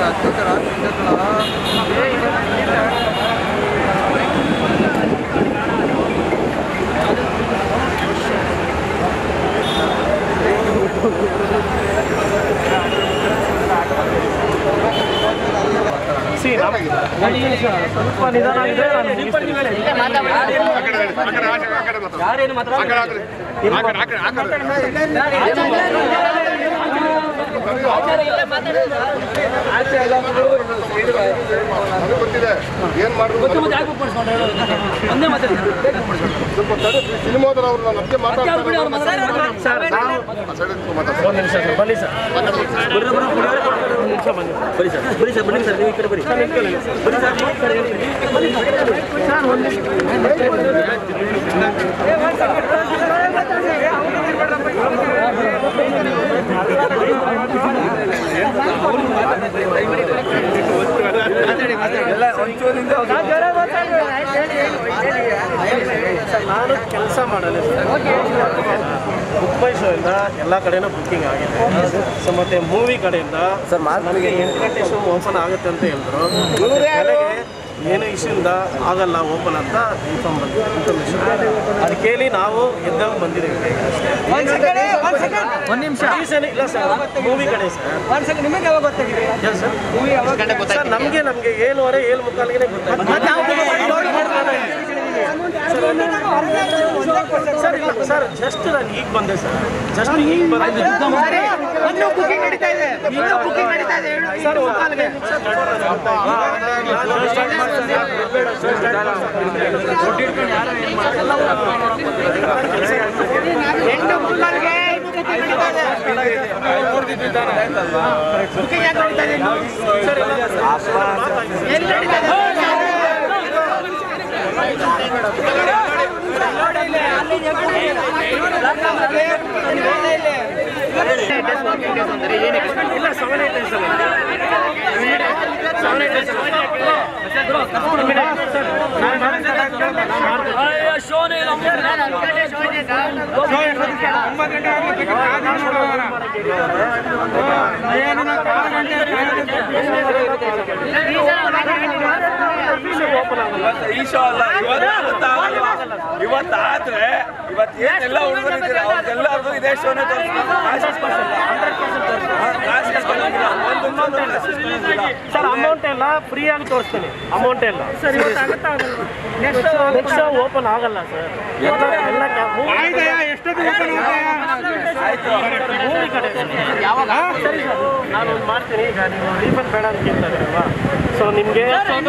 C ಸ್ವಲ್ಪ ನಿಧಾನ ಆಗಿದೆ ನಾನು ಮುಗಿಸ್ತೀನಿ. ಯಾರೇನು ಮಾತಾಡ ಅದು ಗೊತ್ತಿದೆ ಏನ್ ಮಾಡಿದ್ರು ಒಂದೇ ಮಾತಾಡಿ ಸ್ವಲ್ಪ ತಡೆ ಸಿನಿಮಾದಲ್ಲಿ ಅವ್ರು ನನ್ನ ಅತ್ತೆ ಮಾತಾಡ್ತಾರೆ ಸರ್ ನಾವು ಒಂದು ನಿಮಿಷ ಸರ್ ಬನ್ನಿ ಸರ್ ಒಂದು ನಿಮಿಷ ಬನ್ನಿ ಬರೀ ಸರ್ ಬರೀ ಸರ್ ಬನ್ನಿ ಸರ್ ನೀವು ಈ ಕಡೆ ಬರೀ ಬರೀ ಸರ್ ಸರ್ ಹೇಳಿ ಸರ್ ನಾನು ಕೆಲಸ ಮಾಡಲ್ಲ ಬುಕ್ ಮೈ ಶೋ ಇಂದ ಎಲ್ಲ ಕಡೆನೂ ಬುಕ್ಕಿಂಗ್ ಆಗಿದೆ ಸೊ ಮತ್ತೆ ಮೂವಿ ಕಡೆಯಿಂದ ಸರ್ ನನಗೆ ಎಂಟು ಗಂಟೆ ಶೋ ಓಪನ್ ಆಗುತ್ತೆ ಅಂತ ಹೇಳಿದ್ರು ಬೆಳಗ್ಗೆ ಏನು ಇಶ್ಯೂಯಿಂದ ಆಗಲ್ಲ ಓಪನ್ ಅಂತ ಇನ್ಫಾರ್ಮ್ ಬಂದಿದೆ ಇನ್ಫಾರ್ಮೇಶನ್ ಅದು ಕೇಳಿ ನಾವು ಎದ್ದಾಗ ಬಂದಿದ್ದೀವಿ ಒಂದು ನಿಮಿಷ ಇಲ್ಲ ಸರ್ ಮೂವಿ ಕಡೆ ಸರ್ ಒಂದು ಸೆಕೆಂಡ್ ನಿಮಗೆ ಯಾವಾಗ ಗೊತ್ತಾಗಿದೆ Yes, sir. ಸರ್ ನಮಗೆ ನಮಗೆ ಏಳುವರೆ ಏಳು ಮುಕ್ಕಾಲಿಗೆ ಸರ್ ಇಲ್ಲ ಸರ್ ಜಸ್ಟ್ ನಾನು ಈಗ ಬಂದೆ ಸರ್ ಜಸ್ಟ್ ಈಗ ಬಂದೆ ಇನ್ನೂ ಬುಕಿಂಗ್ ನಡೀತಾ ಇದೆ ಇನ್ನೂ ಬುಕಿಂಗ್ ನಡೀತಾ ಇದೆ ಸರ್ ಮುಕ್ಕಾಲಿಗೆ ಎಂಟು ಮುಕ್ಕಾಲ್ಗೆ ಬುಕಿಂಗ್ ನಡೀತಾ ಇದೆ ಬುಕಿಂಗ್ ಯಾಕೆ ನಡೀತಾ ಇದೆ ಇನ್ನು? ಎಲ್ಲಿ ನಡೀತಾ ಇದೆ ಇಲ್ಲ seven eight days seven eight days ಈ ಶೋ ಅಲ್ಲ ಇವತ್ತಾಗಲ್ಲ ಇವತ್ತಾದ್ರೆ ಇವತ್ತು ಏನೆಲ್ಲ ಹುಡುಗರಿದ್ದೀರ ಅವ್ರಿಗೆಲ್ಲರಿಗೂ ಇದೇ ಶೋನೇ ಸರ್ ಅಮೌಂಟ್ ಎಲ್ಲ ಫ್ರೀ ಆಗಿ ತೋರಿಸ್ತೀನಿ ಅಮೌಂಟ್ ಎಲ್ಲ ಸರ್ ನೆಕ್ಸ್ಟ್ ಓಪನ್ ಆಗಲ್ಲ ಸರ್ ಎಲ್ಲ ಎಲ್ಲ ಮೂವಿ ಕಡೆ ಯಾವಾಗ ಸರಿ ಸರ್ ನಾನು ಒಂದು ಮಾಡ್ತೀನಿ ಈಗ ನೀವು ರೀಫಂಡ್ ಬೇಡ ಅಂತ ಕೇಳ್ತಾ ಇದ್ದೀರಲ್ವಾ ಸೊ ನಿಮಗೆ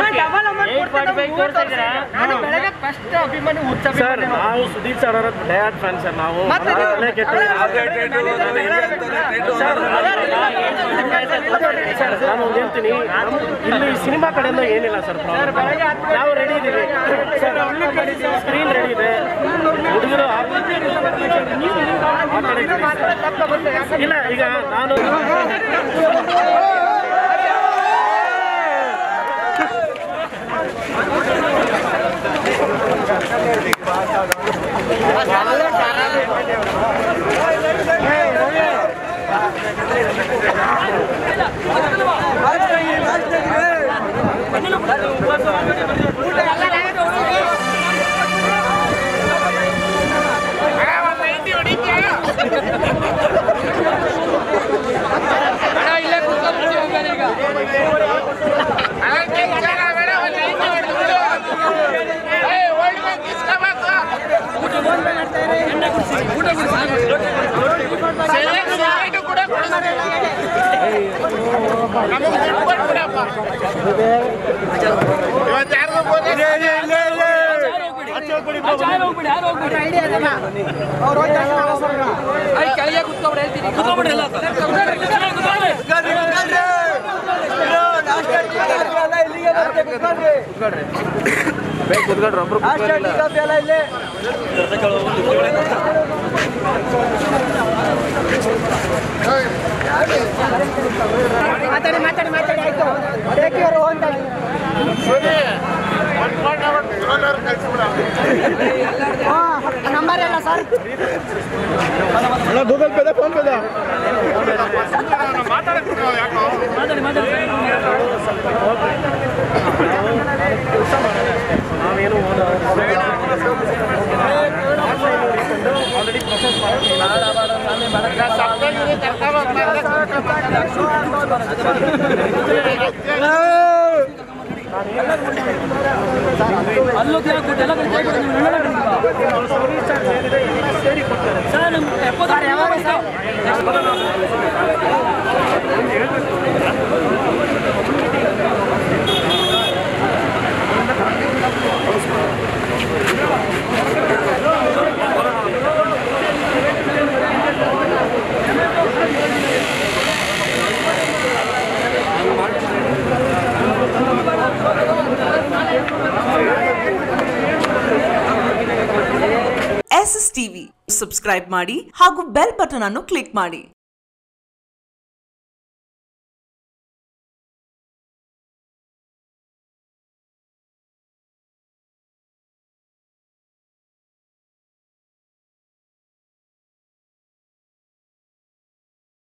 ಸರ್ ನಾವು ಸುದೀಪ್ ಸರ್ ಅವರ ಡಯಾಟ್ ಫ್ಯಾನ್ ಸರ್ ನಾವು ತಲೆ ಕೆಟ್ಟಿಲ್ಲ. ಸರ್ ನಾನು ಒಂದು ಹೇಳ್ತೀನಿ ಇಲ್ಲಿ ಸಿನಿಮಾ ಕಡೆಯಿಂದ ಏನಿಲ್ಲ ಸರ್ ಪ್ರಾಬ್ಲಮ್ ನಾವು ರೆಡಿ ಇದ್ದೀವಿ ಸರ್ ಸ್ಕ್ರೀನ್ ರೆಡಿ ಇದೆ ಹುಡುಗರು ಆ ಕಡೆ ಇದ್ದೀವಿ. ಇಲ್ಲ ಈಗ ನಾನು ಕೆಳಗೆ ಕುತ್ಕೊಬಿಡಿ ಹೇಳ್ತೀನಿ ಕುತ್ಕೊಬಿಡಿ ಎಲ್ಲ ಮಾತಾಡಿ ಮಾತಾಡಿ ಮಾತಾಡಿ ಆಯ್ತು take your own time number ಇಲ್ಲ ಸರ್ ಗೂಗಲ್ ಪೇದ ಫೋನ್ ಪೇದ ಮಾತಾಡಿ ಮಾತಾಡಿ ಸೇರಿ ಕೊಡ್ತಾರೆ ಎಸ್ ಎಸ್ ಟಿವಿ ಸಬ್ಸ್ಕ್ರೈಬ್ ಮಾಡಿ ಹಾಗೂ ಬೆಲ್ ಬಟನ್ ಅನ್ನು ಕ್ಲಿಕ್ ಮಾಡಿ